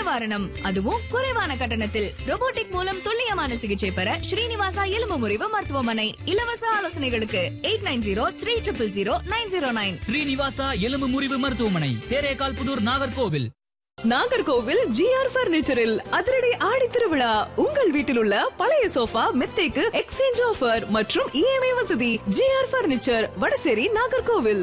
நிவாரணம் அதுவும் குறைவான கட்டணத்தில் robotic மூலம் துல்லியமான சிகிச்சை பெற ஸ்ரீனிவாசா எலும்பு முறிவு மருத்துவமனை இலவச ஆலோசனைகளுக்கு eight nine zero three triple zero nine zero nine Srinivasa எலும்பு முறிவு மருத்துவமனை தேரேகால் புதூர் நாகர்கோவில் நாகர்கோவில் ஜிஆர் பர்னிச்சரில் அதிரடி ஆடி திருவிழா உங்கள் வீட்டில் உள்ள பழைய சோஃபா மெத்தைக்கு எக்ஸ்சேஞ்ச் ஆஃபர் மற்றும் இஎம்ஐ வசதி GR furniture Vadasery Nagercoil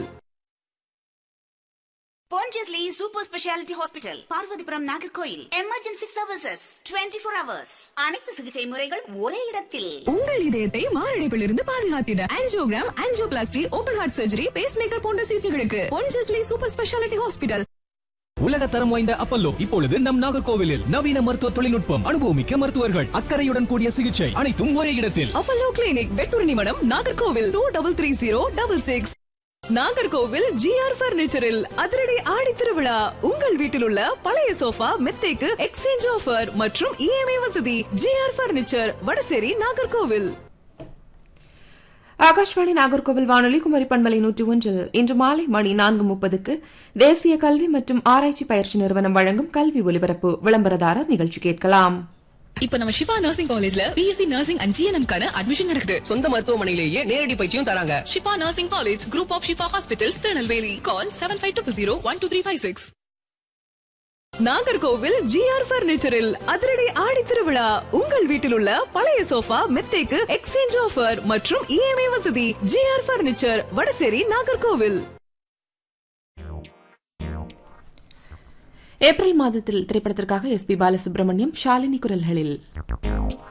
Pondicherry Super Speciality Hospital, Parvathipuram Nagercoil emergency services 24 four hours அனைத்து சிகிச்சை முறைகள் ஒரே இடத்தில் உங்கள் இதயத்தை மாரடைப்பில் இருந்து பாதுகாத்திட angiogram angioplasty open heart surgery pacemaker போன்ற சிகிச்சைகளுக்கு பொன்ஜஸ்லி சூப்பர் ஸ்பெஷாலிட்டி ஹாஸ்பிட்டல் உலக தரம் வாய்ந்த அப்பல்லோ இப்பொழுது நம் நாகர்கோவிலில் நவீன மருத்துவ தொழில்நுட்பம் அனுபவமிக்க மருத்துவர்கள் அக்கறையுடன் கூடிய சிகிச்சை அனைத்தும் ஒரே இடத்தில் Apollo clinic Vettoornimadam Nagercoil two double three zero double six Nagercoil GR பர்னிச்சரில் அதிரடி ஆடி திருவிழா உங்கள் வீட்டில் உள்ள பழைய சோஃபா மெத்தைக்கு எக்ஸ்சேஞ்ச் ஆஃபர் மற்றும் இஎம்ஐ வசதி ஜிஆர் பர்னிச்சர் வடசேரி நாகர்கோவில் ஆகாஷ்வாணி நாகர்கோவில் வானொலி குமரி பண்பலை நூற்றி ஒன்றில் இன்று மாலை மணி நான்கு முப்பதுக்கு தேசிய கல்வி மற்றும் ஆராய்ச்சி பயிற்சி நிறுவனம் வழங்கும் கல்வி ஒலிபரப்பு விளம்பரதாரர் நிகழ்ச்சி கேட்கலாம் இப்ப நம்ம சிவா நர்சிங் காலேஜ்ல பிஎஸ்சி நர்சிங் அண்ட் ஜிஎன்எம் கான அட்மிஷன் நடக்குது சொந்த மருத்துவமனையிலேயே நேரடி பயிற்சியும் தராங்க Shifa nursing college group of Shifa hospitals Tirunelveli call seven five two zero one two three five six Nagercoil GR பர்னிச்சரில் அதிரடி ஆடி திருவிழா உங்கள் வீட்டில் உள்ள பழைய சோஃபா மெத்தைக்கு எக்ஸ்சேஞ்ச் ஆஃபர் மற்றும் இஎம்ஐ வசதி GR furniture Vadasery Nagercoil April மாதத்தில் திரைப்படத்திற்காக எஸ் பி பாலசுப்ரமணியம் ஷாலினி குரல்களில்